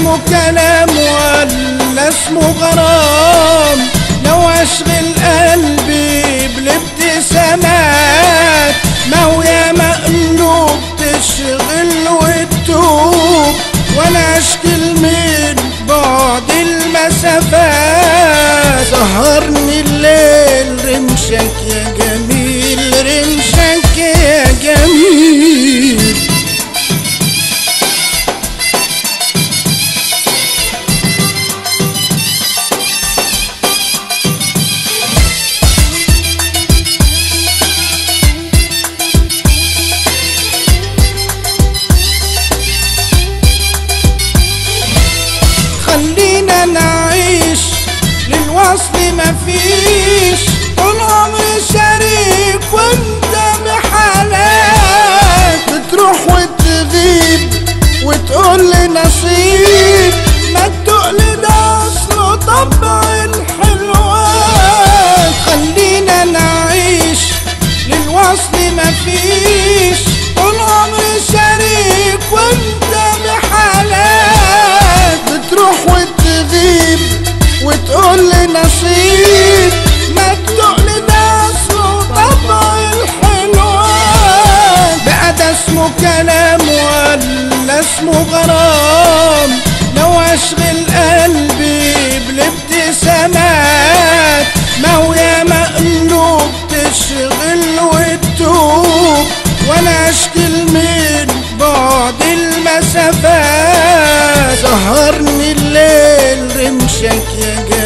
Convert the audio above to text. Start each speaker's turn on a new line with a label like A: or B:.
A: اسمه كلام ولا اسمه غرام لو اشغل قلبي بالابتسامات ما هو يا مقلوب تشغل وتتوب وانا اشكل من بعد المسافات سهرني الليل رمشك يا جميل رمشك يا جميل خلينا نعيش للوصل مفيش طول عمري شريك وانت بحالات بتروح وتغيب وتقول لي نصيب ما تقولي ده اصله طبع الحلوات خلينا نعيش للوصل مفيش طول عمري شريك وانت بحالات بتروح وتغيب وتقول لي نصيب ما تقولي ده اصله طبع الحلوات بقى ده اسمه كلام ولا اسمه غرام لو اشغل قلبي بالابتسامات ما هو يا مقلوب تشغل وتتوب وانا اشكل من بعد المسافات سهرني الليل رمشك يا جميل